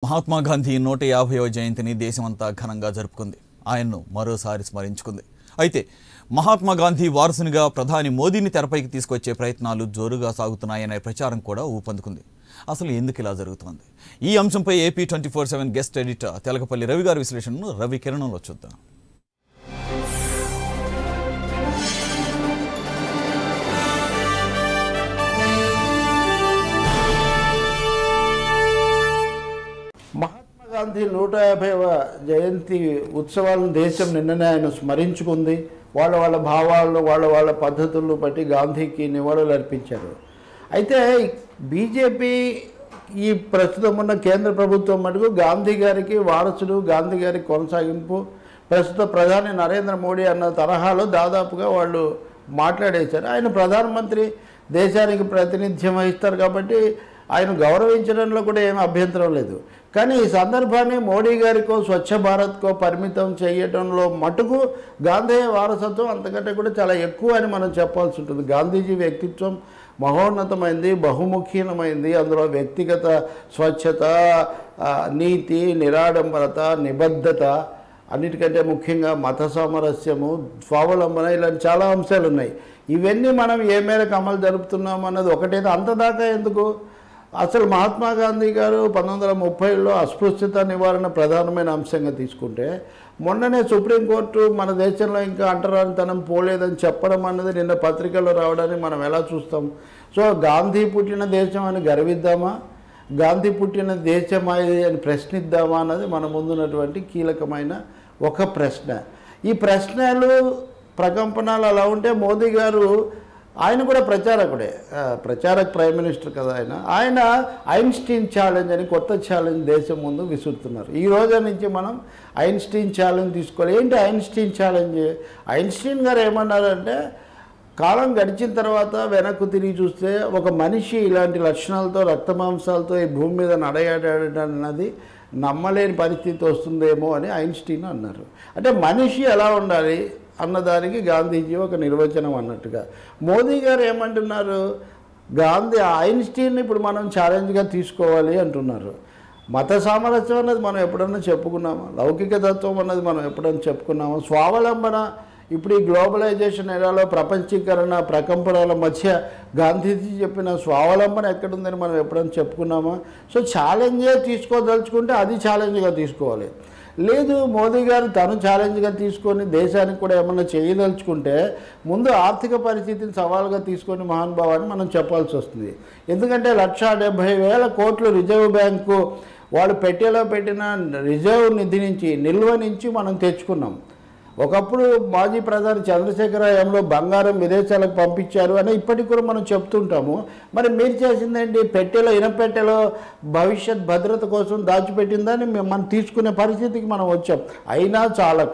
మహాత్మా గాంధీ నూట యాభైవ జయంతిని దేశమంతా ఘనంగా జరుపుకుంది ఆయన్ను మరోసారి స్మరించుకుంది అయితే మహాత్మా గాంధీ వారసునిగా ప్రధాని మోదీని తెరపైకి తీసుకొచ్చే ప్రయత్నాలు జోరుగా సాగుతున్నాయనే ప్రచారం కూడా ఊపందుకుంది అసలు ఎందుకు ఇలా జరుగుతోంది ఈ అంశంపై AP twenty four seven guest editor Telakapalli Ravi గారి విశ్లేషణను రవి కిరణంలో చూద్దాం మహాత్మా గాంధీ నూట యాభైవ జయంతి ఉత్సవాలను దేశం నిన్ననే ఆయన స్మరించుకుంది వాళ్ళ వాళ్ళ భావాలను వాళ్ళ వాళ్ళ పద్ధతులను బట్టి గాంధీకి నివాళులు అర్పించారు అయితే బీజేపీ ఈ ప్రస్తుతం ఉన్న కేంద్ర ప్రభుత్వం మటుకు గాంధీ గారికి వారసుడు గాంధీ గారికి కొనసాగింపు ప్రస్తుత ప్రధాని నరేంద్ర మోడీ అన్న తరహాలో దాదాపుగా వాళ్ళు మాట్లాడేశారు ఆయన ప్రధానమంత్రి దేశానికి ప్రాతినిధ్యం వహిస్తారు కాబట్టి ఆయన గౌరవించడంలో కూడా ఏం అభ్యంతరం లేదు కానీ ఈ సందర్భాన్ని మోడీ గారికో స్వచ్ఛ భారత్కో పరిమితం చేయడంలో మటుకు గాంధీ వారసత్వం అంతకంటే కూడా చాలా ఎక్కువ అని మనం చెప్పాల్సి ఉంటుంది గాంధీజీ వ్యక్తిత్వం మహోన్నతమైంది బహుముఖీనమైంది అందులో వ్యక్తిగత స్వచ్ఛత ఆ, నీతి నిరాడంబరత నిబద్ధత అన్నిటికంటే ముఖ్యంగా మత సామరస్యము స్వావలంబన ఇలాంటి చాలా అంశాలు ఉన్నాయి ఇవన్నీ మనం ఏ మేరకు అమలు జరుపుతున్నాం అన్నది ఒకటేదో అంతదాకా ఎందుకు అసలు మహాత్మా గాంధీ గారు పంతొమ్మిది వందల ముప్పైలో అస్పృశ్యత నివారణ ప్రధానమైన అంశంగా తీసుకుంటే మొన్ననే సుప్రీంకోర్టు మన దేశంలో ఇంకా అంటరానితనం పోలేదని చెప్పడం అన్నది నిన్న పత్రికల్లో రావడాన్ని మనం ఎలా చూస్తాం సో గాంధీ పుట్టిన దేశం అని గర్విద్దామా గాంధీ పుట్టిన దేశమా ఇది అని ప్రశ్నిద్దామా అన్నది మన ముందున్నటువంటి కీలకమైన ఒక ప్రశ్న ఈ ప్రశ్నలు ప్రకంపనలు అలా ఉంటే మోదీ గారు ఆయన కూడా ప్రచారకుడే ఆ, ప్రచారక ప్రైమ్ మినిస్టర్ కదా ఆయన ఆయన ఐన్స్టీన్ ఛాలెంజ్ అని కొత్త ఛాలెంజ్ దేశం ముందు విసురుతున్నారు ఈ రోజు నుంచి మనం ఐన్స్టీన్ ఛాలెంజ్ తీసుకోవాలి ఏంటి ఐన్స్టీన్ ఛాలెంజ్ ఐన్స్టీన్ గారు ఏమన్నారంటే కాలం గడిచిన తర్వాత వెనక్కు తిరిగి చూస్తే ఒక మనిషి ఇలాంటి లక్షణాలతో రక్తమాంసాలతో ఈ భూమి మీద నడయాడడం అన్నది నమ్మలేని పరిస్థితి వస్తుందేమో అని ఐన్స్టీన్ అన్నారు అంటే మనిషి ఎలా ఉండాలి అన్నదానికి గాంధీజీ ఒక నిర్వచనం అన్నట్టుగా మోదీ గారు ఏమంటున్నారు గాంధీ ఐన్స్టీన్ ఇప్పుడు మనం ఛాలెంజ్గా తీసుకోవాలి అంటున్నారు మత సామరస్యం అన్నది మనం ఎప్పుడన్నా చెప్పుకున్నామా లౌకిక తత్వం అన్నది మనం ఎప్పుడన్నా చెప్పుకున్నామా స్వావలంబన ఇప్పుడు ఈ గ్లోబలైజేషన్ ఎరాలో ప్రపంచీకరణ ప్రకంపనల మధ్య గాంధీజీ చెప్పిన స్వావలంబన ఎక్కడుందని మనం ఎప్పుడైనా చెప్పుకున్నామా సో ఛాలెంజే తీసుకోదలుచుకుంటే అది ఛాలెంజ్గా తీసుకోవాలి లేదు మోదీ గారు తను ఛాలెంజ్గా తీసుకొని దేశానికి కూడా ఏమన్నా చేయదలుచుకుంటే ముందు ఆర్థిక పరిస్థితిని సవాలుగా తీసుకొని మహానుభావాన్ని మనం చెప్పాల్సి వస్తుంది ఎందుకంటే లక్ష డెబ్భై వేల కోట్లు రిజర్వ్ బ్యాంకు వాళ్ళు పెట్టేలో పెట్టిన రిజర్వ్ నిధి నుంచి నిల్వ నుంచి మనం తెచ్చుకున్నాం ఒకప్పుడు మాజీ ప్రధాని చంద్రశేఖర హయాంలో బంగారం విదేశాలకు పంపించారు అని ఇప్పటికి కూడా మనం చెప్తుంటాము మరి మీరు చేసిందేంటి పెట్టెలో ఇనపెట్టెలో భవిష్యత్ భద్రత కోసం దాచిపెట్టిందని మేము మనం తీసుకునే పరిస్థితికి మనం వచ్చాం అయినా చాలక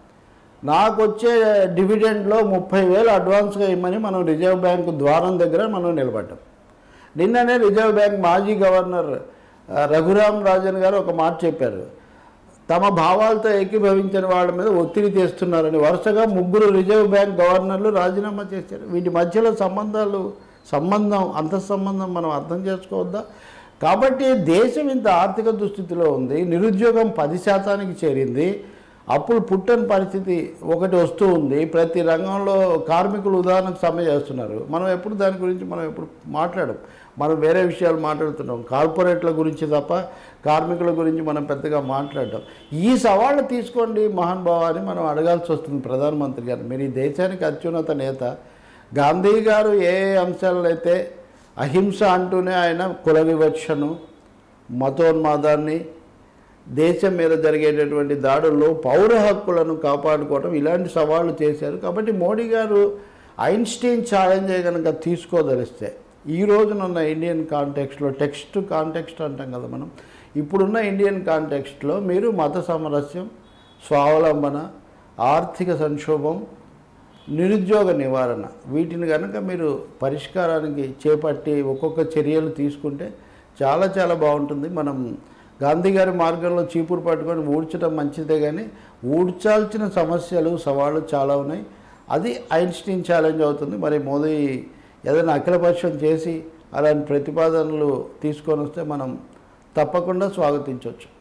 నాకు వచ్చే డివిడెండ్లో ముప్పై వేలు అడ్వాన్స్గా ఇమ్మని మనం రిజర్వ్ బ్యాంక్ ద్వారం దగ్గర మనం నిలబడ్డాం నిన్ననే రిజర్వ్ బ్యాంక్ మాజీ గవర్నర్ ఆ, రఘురామ్ రాజన్ గారు ఒక మాట చెప్పారు తమ భావాలతో ఏకీభవించిన వాళ్ళ మీద ఒత్తిడి తెస్తున్నారని వరుసగా ముగ్గురు రిజర్వ్ బ్యాంక్ గవర్నర్లు రాజీనామా చేశారు వీటి మధ్యలో సంబంధాలు సంబంధం అంత సంబంధం మనం అర్థం చేసుకోవద్దా కాబట్టి దేశం ఇంత ఆర్థిక దుస్థితిలో ఉంది నిరుద్యోగం పది శాతానికి చేరింది అప్పులు పుట్టని పరిస్థితి ఒకటి వస్తూ ఉంది ప్రతి రంగంలో కార్మికులు ఉదాహరణకు సమ్మె చేస్తున్నారు మనం ఎప్పుడు దాని గురించి మనం ఎప్పుడు మాట్లాడం మనం వేరే విషయాలు మాట్లాడుతున్నాం కార్పొరేట్ల గురించి తప్ప కార్మికుల గురించి మనం పెద్దగా మాట్లాడడం ఈ సవాళ్ళు తీసుకోండి మహానుభావాన్ని మనం అడగాల్సి వస్తుంది ప్రధానమంత్రి గారు మీరు ఈ దేశానికి అత్యున్నత నేత గాంధీ గారు ఏ ఏ అంశాలను అయితే అహింస అంటూనే ఆయన కుల వివక్షను మతోన్మాదాన్ని దేశం మీద జరిగేటటువంటి దాడుల్లో పౌర హక్కులను కాపాడుకోవడం ఇలాంటి సవాళ్ళు చేశారు కాబట్టి మోడీ గారు ఐన్స్టీన్ ఛాలెంజ్ కనుక తీసుకోదలిస్తే ఈ రోజునున్న ఇండియన్ కాంటెక్స్ట్లో టెక్స్ట్ కాంటెక్స్ట్ అంటాం కదా మనం ఇప్పుడున్న ఇండియన్ కాంటెక్స్ట్లో మీరు మత సామరస్యం స్వావలంబన ఆర్థిక సంక్షోభం నిరుద్యోగ నివారణ వీటిని కనుక మీరు పరిష్కారానికి చేపట్టి ఒక్కొక్క చర్యలు తీసుకుంటే చాలా చాలా బాగుంటుంది మనం గాంధీ గారి మార్గంలో చీపురు పట్టుకొని ఊడ్చడం మంచిదే కానీ ఊడ్చాల్సిన సమస్యలు సవాళ్ళు చాలా ఉన్నాయి అది ఐన్స్టీన్ ఛాలెంజ్ అవుతుంది మరి మోదీ ఏదైనా అఖిలపక్షం చేసి అలాంటి ప్రతిపాదనలు తీసుకొని వస్తే మనం తప్పకుండా స్వాగతించవచ్చు